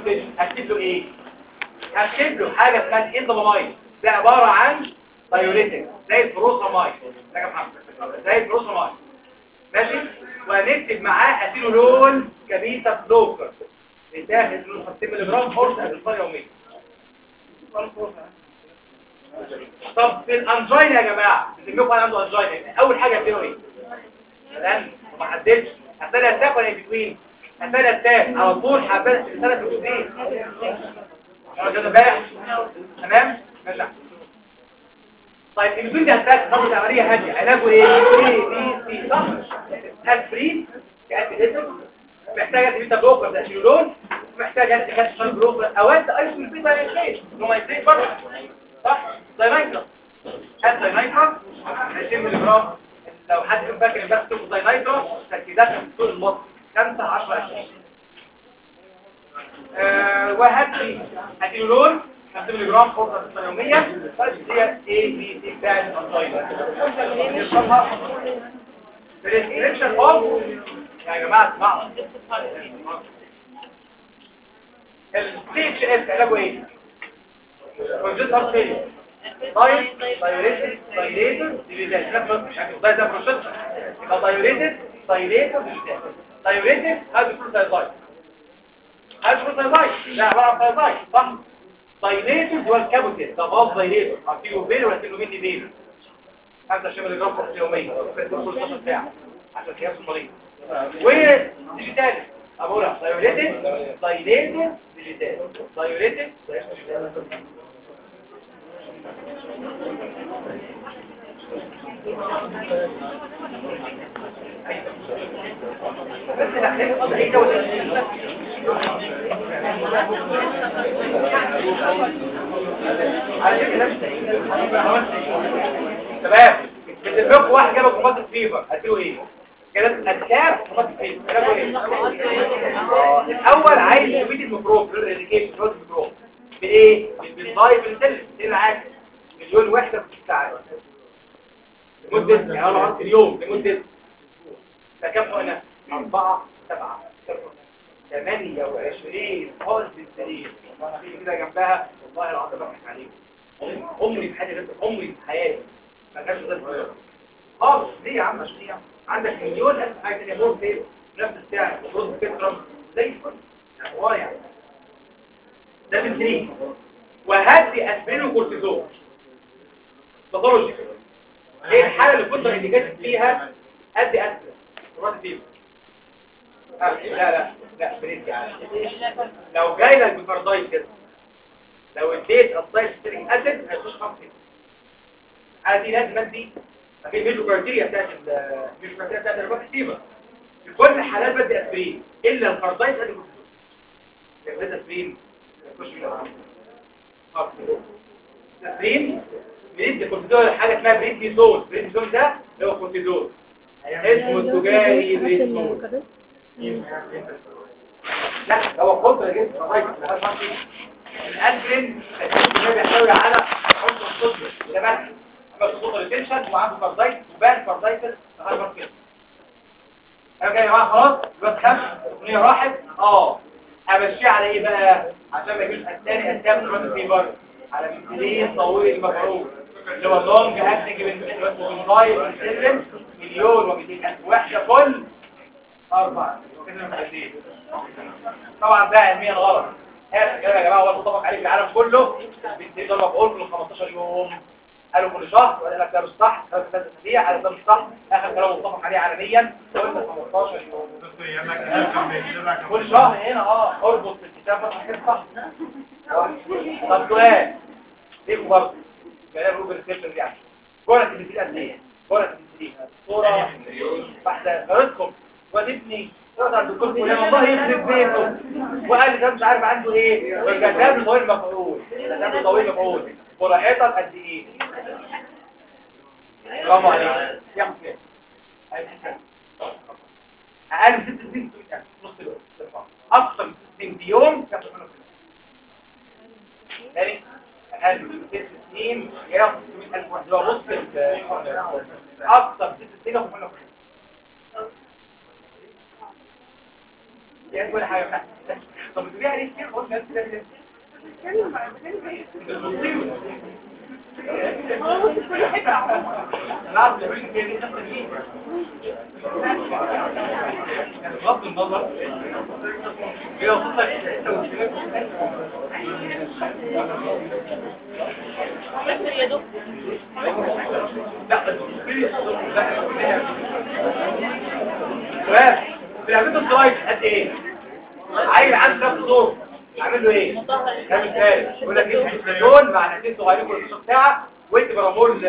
فولتج هكتب له ايه هكتب له حاجه اسمها الاندومايد ده عباره عن دايوريتك زي البروسامايد ده يا محمد زي البروسامايد ماشي وهنكتب معاه اسيلولول كبيتا بلوكر بتاخد من 50 ملغ قرص ادويه يوميا طب في الانجينا يا جماعه بنسميكم عنده انجينا اول حاجه هتعملوا ايه الان ما حددش هتلاقي التاك ولا بتوين هتلاقي التاك على طول حبات رساله في الجزئين انا كده بقى تمام ماشي طيب البتوين دي هتلاقي خطوه عمليه هاديه علاجه ايه ايه بي سي صح اسبرين كاتيليتر محتاج انت بيتا بلوكر ده شيلون محتاج انت كاتش بلوكر او انت ايسول بيتا يشيل نومايزيت برضه صح زي نايترا هات زي نايترا 20 ملي جرام لو حد كان فاكر بس تاخد زي نايترا تركيزات في طول المصر 5 10 20 آه وهات لي ادينولول 5 ملي جرام فرصه يوميه بس هي اي بي سي بتاع الانزيم بريسكريبشن اوف يا جماعه اسمعوا السي اتش اس علاجه ايه كونجنت هارت فيلير طيب دايوريتد دايليتر ديليتر ده مش عارف ده ده بروسيس يبقى دايوريتد دايليتر ديليتر دايوريتد هذا كله دايلايت هذا كله دايلايت ده عباره عن دايلايت صح دايليتد هو الكابوتين ده باظ دايليتر هتيجوا بين ولا هتيجوا مني بين 5 ملي جرام في يوميا في كل 12 ساعه عشان قياس المريض وديجيتال اقولها دايوريتد دايليتد ديجيتال دايوريتد بس الاحلام قضى ايه على فكره نفس تمام بتفرق واحد جابك مفاضل فيفر هتقول ايه كده الكاب مفاضل فيفر كده ايه الاول عايز يبيد الميكروب الريديكيشن روز الميكروب بايه بالبايب السيل العكس مليون وحده في الساعه لمده يعني انا عملت اليوم لمده فكم هنا 4 7 28 خالص بالسرير وانا في كده جنبها والله العظيم بضحك عليكم عمري في حياتي غير عمري في حياتي ما كانش غير صغير خالص ليه يا عم مش ليه يا عم عندك مليون الف حاجه ثانيه مور فيه نفس السعر وفروض سبيكترم زي الفل يعني واقع ده بالسرير وهدي اسبرين وكورتيزون باثولوجي ايه الحاله اللي كنت انديكيتد فيها ادي اسبرين مرات فيه آه لا لا لا بريد يعني لو جاي لك بفردايت كده لو اديت الضيف ستريك اسيد هيخش خمسة هذه لازم ادي في ميجو كرايتيريا بتاعت الميجو كرايتيريا بتاعت الرباط السيبا في كل الحالات بدي اسبرين الا الفردايت ادي كورتيزون لو اسبرين يخش من اسبرين بريد كورتيزون حاجه اسمها بريدنيزون بريدنيزون ده اللي هو كورتيزون اسمه التجاري بريدنيزون لا هو قدرة جدا فضايق الأسبرين ده بيحتوي على عنصر الصدر ده بس عمل صدر التنشن وعنده فردايت وبان فردايتس هايبر كده يا جماعه خلاص بس خمس اغنيه راحت اه همشيه على ايه بقى عشان ما يجيش الثاني الثاني الرد فيبر على مثلين طويل المفروض اللي هو لونج اكتنج بنفايل سلم مليون و200 الف وحده كل اربع طبعا ده علميا غلط اخر كلام يا جماعه هو المطبق عليه في العالم كله بيدي ضرب بقول كل 15 يوم قالوا كل شهر وقال لك ده مش صح ده مش اسابيع قالوا ده مش صح اخر كلام متفق عليه عالميا قلنا 15 يوم كل شهر هنا اه اربط في الكتاب بس كده صح طب سؤال ليه برضه كلام روبن سيرشن دي عشان كره التمثيل قد ايه كره التمثيل صوره واحده غيرتكم وتبني تقدر الدكتور فلان والله يخرب بيته وقال لي ده مش عارف عنده ايه والكتاب طويل مفعول الكتاب طويل مفعول وراحتك قد ايه برافو عليك ياخد كام اقل من ست سنين نص الوقت اكثر من ست سنين بيوم ياخد منه تاني اقل من ست سنين ياخد 600000 واحد هو نص اكثر من ست سنين ياخد منه يعني كل حاجة طب بتبيع ليه كتير قلت ناس كده كده العرض اللي بيجي كده نفس الجيل بغض النظر هي وصلت يا دكتور لا سؤال في العملية الصلايد قد ايه؟ عيل عنده نفس دور عامل له ايه؟ عامل ثالث يقول لك ايه دول مع نتيجة صغيرين كل نص ساعة وانت برامول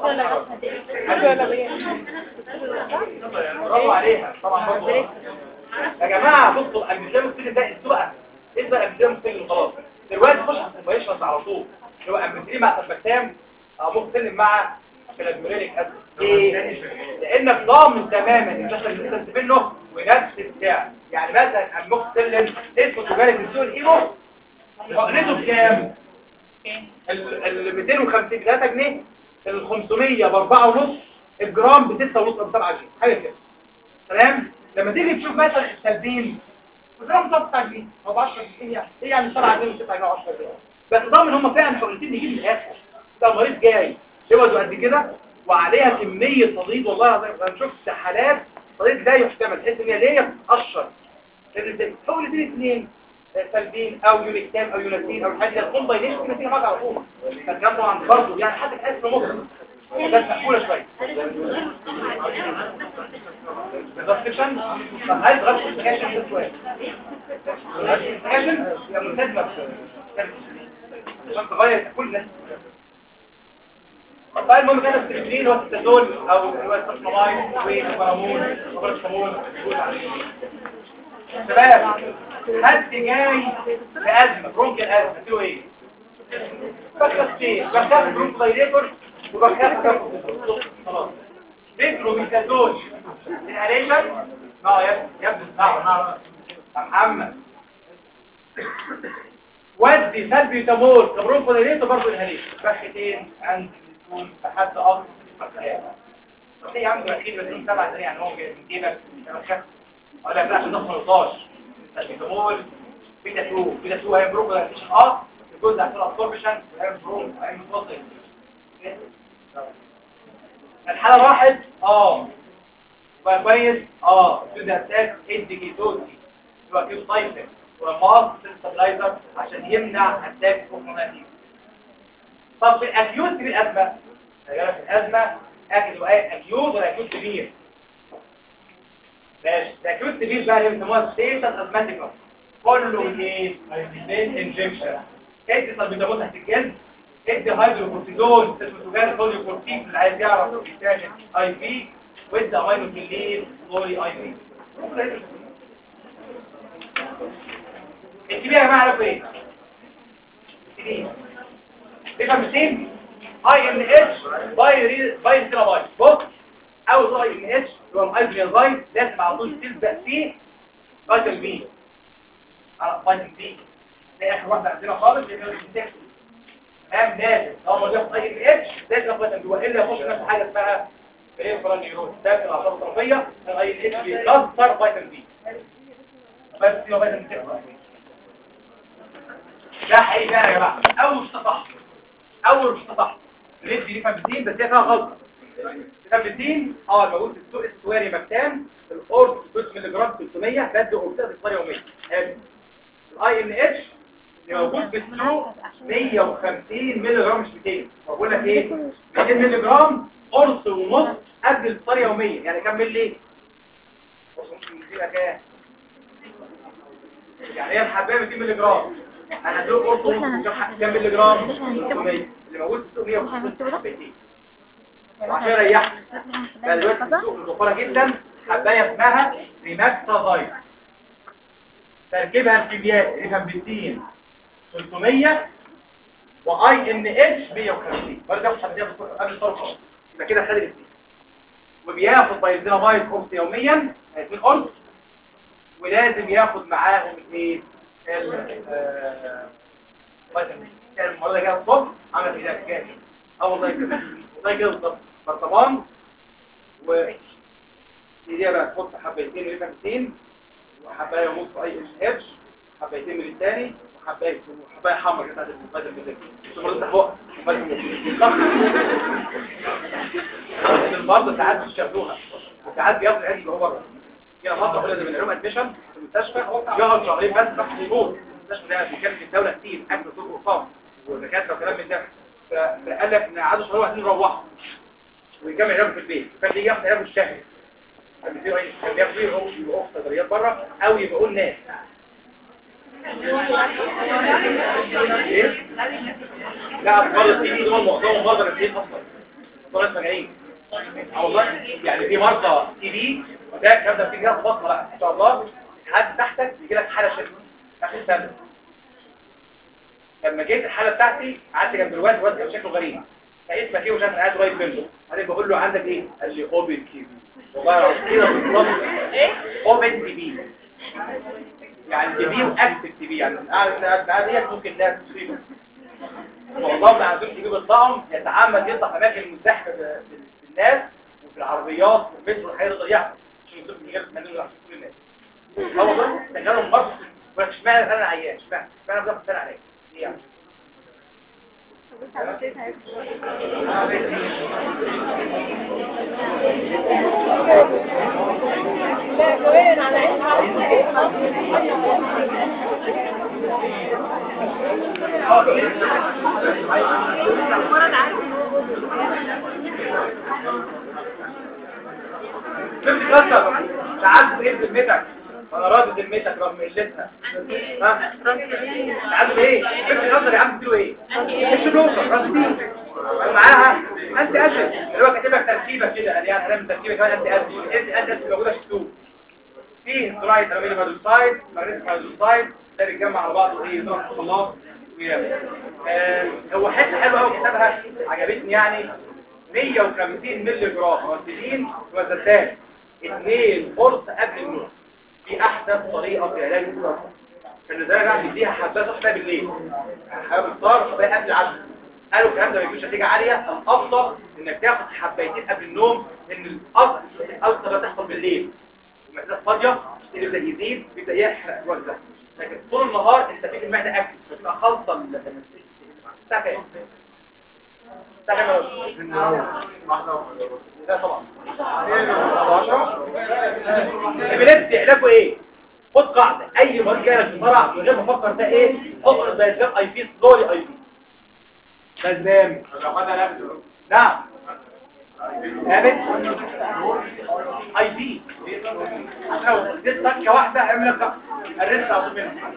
برافو عليها طبعا برضه يا جماعة بصوا الامثله مختلف ده السوقة ايه بقى الامثله مختلف خلاص دلوقتي خش على الكومبايشنز على طول اللي هو امثله مع سبكتام او مختلف مع فلادميريك اسيد ليه؟ لانك ضامن تماما ان انت بتستفيد منه ونفس السعر يعني مثلا المختلف اسمه تجاري في السوق الايمو حقنته بكام؟ ال 250 ب 3 جنيه ال 500 ب 4 ونص الجرام ب 6 ونص ب 7 جنيه حاجه كده تمام لما تيجي تشوف مثلا السلبين الجرام ده 9 جنيه او ب 10 جنيه يعني ايه يعني 7 جنيه 6 جنيه 10 جنيه بس ضامن هم فعلا حقنتين يجيب من الاخر ده مريض جاي جوزه قد كده وعليها كميه صديد والله العظيم انا شفت حالات صديد لا يحتمل تحس ان هي ليه تقشر حقن دي اثنين سلبين او يونيكتام او يوناسين او حاجه تكون باينيش كده فيها حاجه على طول فالكلام طبعا برضه يعني حد تحس انه مخ بس مقبوله شويه ريستريكشن طب عايز ريستريكشن ده سؤال ريستريكشن هي ملتزمه عشان تغير كل الناس طيب المهم كان السيرفين هو التازول او هو السبلاين والبرامون والبرامون شباب حد جاي بأزمة برونك الأزمة تقولوا ايه بخافتين بخاف برونك دايليتور وبخاف خلاص بيكرو ميثادول الانهاليشن اه يا ابني يا ابني اسمعوا يا محمد ودي سلبي تامول كبرونكو دايليتور برضه انهاليشن بختين عند يكون بحد اقصى طب ليه عنده اخير بس سبعة سنين يعني هو جاي من جيبك اقول لك لا عشان ده 15 البيتامول بيتا 2 بيتا 2 هي بروك ولا مفيش اه الجزء عشان الابسوربشن هي بروك هي متوصل الحاله راحت اه بقى كويس اه تبدا اتاك انديكيتوزي يبقى كيو سايكل وماس ستابلايزر عشان يمنع اتاك اوكماتيك طب في الاكيوت في الازمه في الازمه اكيد بقى اكيوت ولا اكيوت كبير ماشي الاكيوت كبير بقى اللي بيسموها ستيشن ازماتيكا كله ايه هايدرين انجكشن ادي طب تحت الجلد ادي هيدروكورتيزون اسمه تجاري صوديوم كورتيك اللي عايز يعرف بيتاخد اي في وادي امينو كلين سوري اي في الكبير يا جماعه عارف ايه الكبير تفهم 200 اي ان اتش باي باي سيلابايت بص اول اي ان اتش هو الايزوميازايد لازم على طول تلزق فيه فيتامين بي على فيتامين بي دي اخر واحده عندنا خالص اللي هي الانتكس تمام لازم لو ما بياخد اي ان اتش لازم ياخد فيتامين بي والا يخش نفس حاجه اسمها بريفرال نيورون ده في الاعصاب الطرفيه الاي ان اتش بيكسر فيتامين بي بس هو فيتامين بي ده حقيقي بقى يا جماعه اول مصطلح اول مصطلح ندي ليفامبتين بس هي فيها غلطه ليفامبتين اه موجود في السوق السواري مكان القرص 6 مللي جرام 300 بدي قرصات اصفار يوميا حلو الاي ان اتش اللي موجود في السوق 150 مللي جرام مش 200 بقول لك ايه 200 مللي جرام قرص ونص قد الاصفار يوميا يعني كام مللي قرص ونص يبقى كام يعني هي الحبايه 200 مللي جرام انا هدوق قرص ونص كام مللي جرام 300 اللي موجود في السوق 150 حبتين وعشان يريحك بقى دلوقتي السوق متوفره جدا حبايه اسمها ريماكسازايد تركيبها الكيميائي ريفامبيتين 300 واي ان اتش 150 برضه ياخد حبايه قبل الطرق يبقى كده خد الاثنين وبياخد بايزينامايد قرص يوميا 2 قرص ولازم ياخد معاهم ايه ال فيتامين كان المره جايه الصبح عمل كده كام اه والله كده والله كده بالظبط برطمان و دي بقى تحط حبايتين فيتامين وحبايه ونص اي اتش اتش حبايتين من الثاني وحبايه وحبايه حمراء كده بدل بدل ثم تفتح بقى المرضى ساعات بيشتغلوها وساعات بياخدوا العلاج اللي هو بره كده مرضى كل اللي بنعملهم ادميشن في المستشفى يقعد شهرين بس تحت الهبوط المستشفى ده بيكلف الدوله كتير اكل وطب وقام ودكاتره وكلام من ده فقال لك ان قعدوا شهرين وعايزين يروحوا ويكمل علاجه في البيت فكان بيجي ياخد علاجه الشهري كان بيصير ايه كان بياخدوا يروحوا يروحوا صيدليات بره او يبقوا الناس ايه لا مرضى التي بي دول معظمهم مرضى نفسيين اصلا مرضى مجانين اه والله يعني في مرضى تي بي وده الكلام ده بتيجي بطنه بقى ان شاء الله حد تحتك يجي لك حاله شرك اخر سنه لما جيت الحاله بتاعتي قعدت جنب الواد الواد كان شكله غريب فاسمك ايه وشاف قاعد قريب منه بعدين بقول له عندك ايه قال لي اوبن تي بي والله العظيم كده بالظبط ايه اوبن تي بي يعني تي بي واكتف تي بي يعني قاعد قاعد ديت ممكن ده تصيبه والله ما عندوش يجيب الطعم يتعمد يطلع في اماكن مزدحمه ب- بالناس وفي العربيات وفي المترو الحاجات الضيعه عشان يصير من غير تنين عشان كل الناس اه والله تجارب برضه ولك اشمعنى انا عيان اشمعنى اشمعنى بضغط سنه عليك ايه يعني لا كمان على شفت كسر تعال ايه ذمتك انا راضي ذمتك رغم قلتها ها تعال ايه شفت كسر يا عم بتقول ايه مش نوصل راضي معاها انت اسد اللي هو كاتب لك تركيبه كده قال يعني انا من تركيبه كمان انت اسد انت انت اسد موجوده في السوق في سترايد اميلي هيدروسايد مغنيسيوم هيدروسايد ده بيتجمع على بعضه ايه نوع خلاص آه هو حته حلوه قوي كتابها عجبتني يعني 150 مللي جرام مرتدين وزدان اثنين قرص قبل النوم دي احدث طريقه في علاج السرطان فالنزاله قاعد يديها حبات صحبه بالليل حبات الصار حبات قبل العشاء قالوا الكلام ده ما يجيبش نتيجه عاليه الافضل انك تاخد حبايتين قبل النوم لان الاصل الالتر بتحصل بالليل المعده فاضيه يبدا يزيد يبدا يحرق الوقت ده لكن طول النهار انت فيك المعده اكل بتبقى خالصه ال- الساعه كام الساعه كام لا طبعا الابيليبسي علاجه ايه خد قاعده اي مريض جاي في فرع من غير ما افكر ده ايه حط البيزام اي بي سلولي اي بي بيزام نعم ثابت اي بي عشان لو اديت تكه واحده اعمل لك الريست على طول منها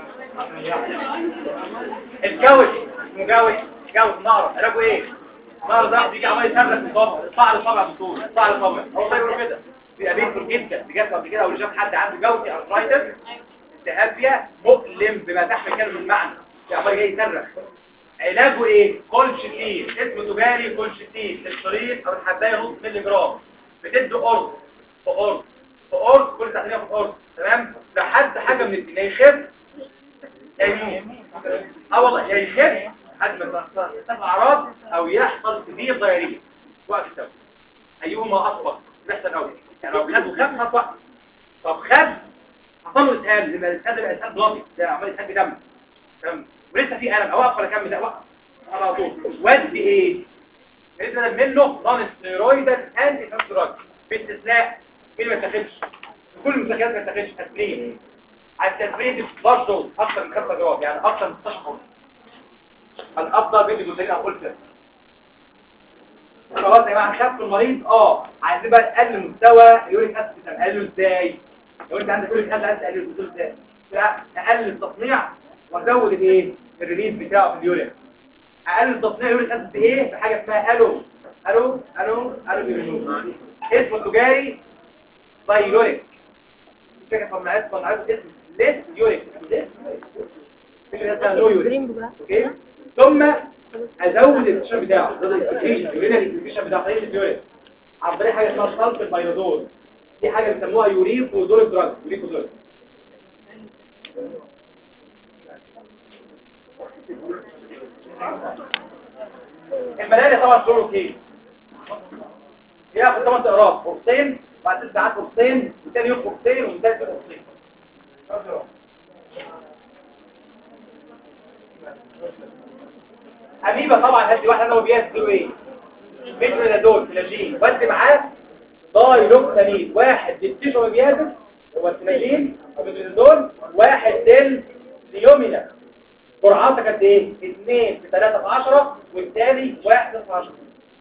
الجوش اسمه جوش جوش نار علاجه ايه النار ده بيجي عمال يتهرب في الصبع يطلع له صبع بطول يطلع له صبع هو طيب يقولوا كده بيبقى بيدخل جدا بجد قبل كده او اللي شاف حد عنده جوتي ارثرايتس التهاب فيها مؤلم بما تحمل كلمه المعنى عمال جاي يصرخ علاجه ايه كولشيتين اسمه تجاري كولشيتين الشريط او الحبايه نص مللي جرام بتدي قرص في قرص في قرص كل ساعتين ياخد قرص تمام لحد حاجه من الاثنين يا يخف يا يموت اه والله يا يخف لحد ما تحصل اعراض او يحصل كبير ضياريه وقت التوبه ايهما اسبق بيحصل قوي يعني لو خد وخف هتوقف طب خد حصل له اسهال لما الاسهال ده بقى اسهال بلاطي ده عمال يسهال بدم تمام ولسه في الم اوقف ولا اكمل لا وقف على طول ودي ايه نسبه منه نون ستيرويدال انتي ستيرويد باستثناء مين ما يتاخدش كل المستخدمات ما يتاخدش اسبرين على التسبرين دي لارج دوز اكتر من 5 جرام يعني اكتر من 16 قرص الافضل بين الجزئين او قلت خلاص يا جماعه خدتوا المريض اه عايزين بقى نقلل مستوى يوريك اسيد نقلله ازاي لو انت عندك يوريك اسيد عايز تقلله تقلله ازاي لا اقلل التصنيع وازود الايه الريليز بتاعه في اليوريك اقلل تصنيع يوريك اسيد بايه بحاجه اسمها الو الو الو الو بيرنو اسمه التجاري بايلوريك فكره صناعات صناعات اسم ليس يوريك ليس فكره اسمها لو يوريك اوكي ثم ازود الانتشار بتاعه ازود الاكسكريشن يورينا الاكسكريشن بتاع طريقه اليوريك عن طريق حاجه اسمها صلب البيرودول دي حاجه بيسموها يوريكودول دراج يوريكودول الملاريا طبعا كله كيس ياخد 8 اقراص قرصين بعد ست ساعات قرصين وثاني يوم قرصين وثالث يوم قرصين اميبا طبعا هدي واحد انا وبياكلوا ايه مترونادول فلاجين ودي معاه دايلوكسامين واحد للتيشو وبيازس هو الفلاجين ومترونادول واحد لليومينا جرعاتك قد ايه 2 في 3 في 10 والتالي 1 في 10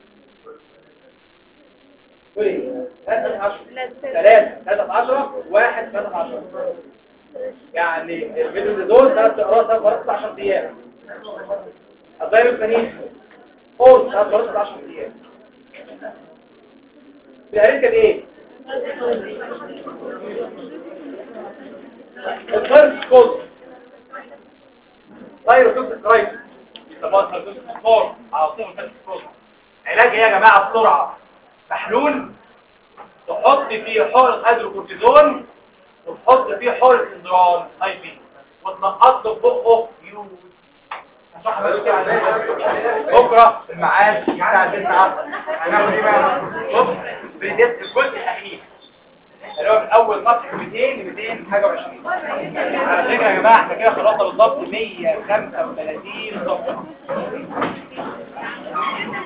قول ايه 3 في 10 3 3 في 10 1 3 في 10 يعني المترونادول 3 اقراص 3 مرات في 10 ايام الدايلوكسامين قرص 3 مرات في 10 ايام بيهريك ايه الفرق كود ثايروتوكسيك كرايسيس يسموها ثايروتوكسيك فور على طول كود علاج ايه يا جماعه بسرعه محلول تحط فيه حقن هيدروكورتيزون وتحط فيه حقن سندرام اي بي وتنقط له في بقه يود هشرح لك كده على بكره الميعاد الساعه 9 هناخد ايه بقى بص بندرس الجزء الاخير اللي هو من اول صفحه 200 ل 200 حاجه و20 على فكره يا جماعه احنا كده خلصنا بالظبط 135 صفحه